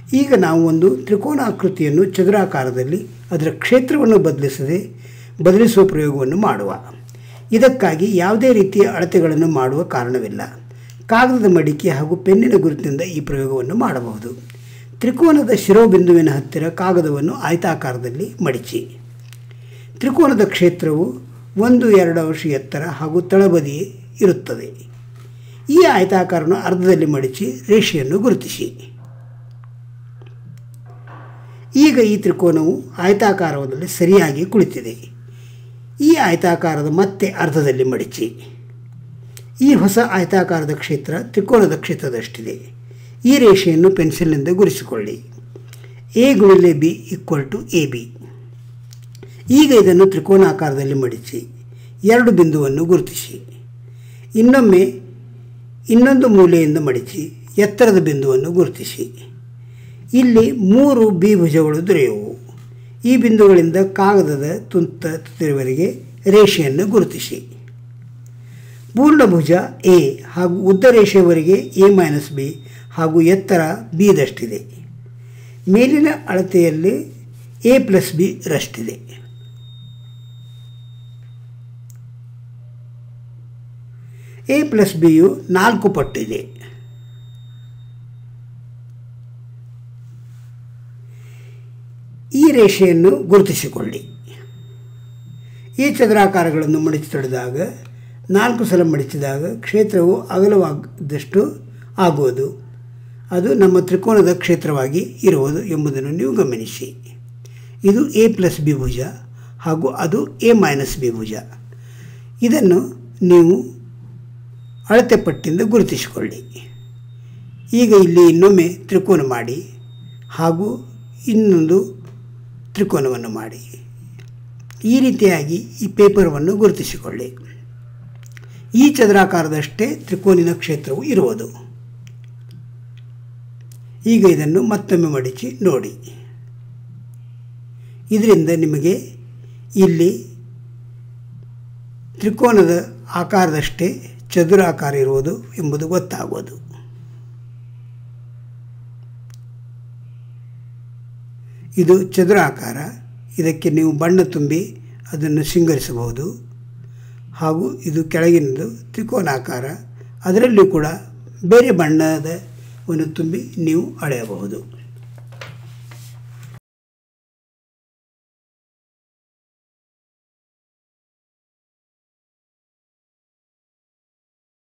ಈಗ ನಾವು ಒಂದು ತ್ರಿಕೋನಾಕೃತಿಯನ್ನು ಚದುರಾಕಾರದಲ್ಲಿ ಅದರ ಕ್ಷೇತ್ರವನ್ನು ಬದಲಿಸದೆ ಬದಲಿಸುವ ಪ್ರಯೋಗವನ್ನು ಮಾಡುವ ಇದಕ್ಕಾಗಿ ಯಾವುದೇ ರೀತಿಯ ಅಳತೆಗಳನ್ನು ಮಾಡುವ ಕಾರಣವಿಲ್ಲ ಕಾಗದದ ಮಡಿಕೆ ಹಾಗೂ ಪೆನ್ನಿನ ಗುರುತಿನಿಂದ ಈ ಪ್ರಯೋಗವನ್ನು ಮಾಡಬಹುದು ತ್ರಿಕೋನದ ಶಿರೋಬಿಂದುವಿನ ಹತ್ತಿರ ಕಾಗದವನ್ನು ಆಯತಾಕಾರದಲ್ಲಿ ಮಡಿಚಿ ತ್ರಿಕೋನದ ಕ್ಷೇತ್ರವು ಒಂದು ಎರಡು ಅಂಶ ಎತ್ತರ ಹಾಗೂ ತಳಬದಿ ಇರುತ್ತದೆ ಈ ಆಯತಾಕಾರವನ್ನು ಅರ್ಧದಲ್ಲಿ ಮಡಿಚಿ ರೇಷೆಯನ್ನು ಗುರುತಿಸಿ ಈಗ ಈ ತ್ರಿಕೋನವು ಆಯತಾಕಾರದಲ್ಲಿ ಸರಿಯಾಗಿ ಕುಳಿತಿದೆ ಈ ಆಯತಾಕಾರದ ಮತ್ತೆ ಅರ್ಧದಲ್ಲಿ ಮಡಿಚಿ ಈ ಹೊಸ ಆಯತಾಕಾರದ ಕ್ಷೇತ್ರ ತ್ರಿಕೋನದ ಕ್ಷೇತ್ರದಷ್ಟಿದೆ ಈ ರೇಷೆಯನ್ನು ಪೆನ್ಸಿಲ್ನಿಂದ ಗುರಿಸಿಕೊಳ್ಳಿ ಎ ಗುಣಿಲೆ B equal to A B ಈಗ ಇದನ್ನು ತ್ರಿಕೋನಾಕಾರದಲ್ಲಿ ಮಡಿಚಿ ಎರಡು ಬಿಂದುವನ್ನು ಗುರುತಿಸಿ ಇನ್ನೊಮ್ಮೆ ಇನ್ನೊಂದು ಮೂಲೆಯಿಂದ ಮಡಿಚಿ ಎತ್ತರದ ಬಿಂದುವನ್ನು ಗುರುತಿಸಿ ಇಲ್ಲಿ ಮೂರು ಬಿ ಭುಜಗಳು ದೊರೆಯುವು ಈ ಬಿಂದುಗಳಿಂದ ಕಾಗದದ ತುಂತ ತುದಿಯವರೆಗೆ ರೇಷೆಯನ್ನು ಗುರುತಿಸಿ ಪೂರ್ಣಭುಜ ಎ ಹಾಗೂ ಉದ್ದ ರೇಷೆಯವರೆಗೆ ಎ ಮೈನಸ್ ಬಿ ಹಾಗೂ ಎತ್ತರ ಬಿದಷ್ಟಿದೆ ಮೇಲಿನ ಅಳತೆಯಲ್ಲಿ ಎ ಪ್ಲಸ್ ಬಿ ರಷ್ಟಿದೆ ಎ ಪ್ಲಸ್ ಬಿಯು ನಾಲ್ಕು ಪಟ್ಟಿದೆ ಈ ರೇಷೆಯನ್ನು ಗುರುತಿಸಿಕೊಳ್ಳಿ ಈ ಚಂದ್ರಾಕಾರಗಳನ್ನು ಮಡಿಚಿ ತೊಡೆದಾಗ ನಾಲ್ಕು ಸಲ ಮಡಿಚಿದಾಗ ಕ್ಷೇತ್ರವು ಅಗಲವಾದಷ್ಟು ಆಗುವುದು ಅದು ನಮ್ಮ ತ್ರಿಕೋನದ ಕ್ಷೇತ್ರವಾಗಿ ಇರುವುದು ಎಂಬುದನ್ನು ನೀವು ಗಮನಿಸಿ ಇದು ಎ ಪ್ಲಸ್ ಬಿ ಭುಜ ಹಾಗೂ ಅದು ಎ ಮೈನಸ್ ಬಿ ಭುಜ ಇದನ್ನು ನೀವು ಅಳತೆ ಪಟ್ಟಿಯಿಂದ ಗುರುತಿಸಿಕೊಳ್ಳಿ ಈಗ ಇಲ್ಲಿ ಇನ್ನೊಮ್ಮೆ ತ್ರಿಕೋನ ಮಾಡಿ ಹಾಗೂ ಇನ್ನೊಂದು ತ್ರಿಕೋನವನ್ನು ಮಾಡಿ ಈ ರೀತಿಯಾಗಿ ಈ ಪೇಪರವನ್ನು ಗುರುತಿಸಿಕೊಳ್ಳಿ ಈ ಚದರಾಕಾರದಷ್ಟೇ ತ್ರಿಕೋನಿನ ಕ್ಷೇತ್ರವು ಇರುವುದು ಈಗ ಇದನ್ನು ಮತ್ತೊಮ್ಮೆ ಮಡಿಚಿ ನೋಡಿ ಇದರಿಂದ ನಿಮಗೆ ಇಲ್ಲಿ ತ್ರಿಕೋನದ ಆಕಾರದಷ್ಟೇ ಚದುರಾಕಾರ ಇರುವುದು ಎಂಬುದು ಗೊತ್ತಾಗುವುದು ಇದು ಚದುರಾಕಾರ ಇದಕ್ಕೆ ನೀವು ಬಣ್ಣ ತುಂಬಿ ಅದನ್ನು ಸಿಂಗರಿಸಬಹುದು ಹಾಗೂ ಇದು ಕೆಳಗಿನದು ತ್ರಿಕೋನಾಕಾರ ಅದರಲ್ಲಿಯೂ ಕೂಡ ಬೇರೆ ಬಣ್ಣದ ಒಂದು ತುಂಬಿ ನೀವು ಅಳೆಯಬಹುದು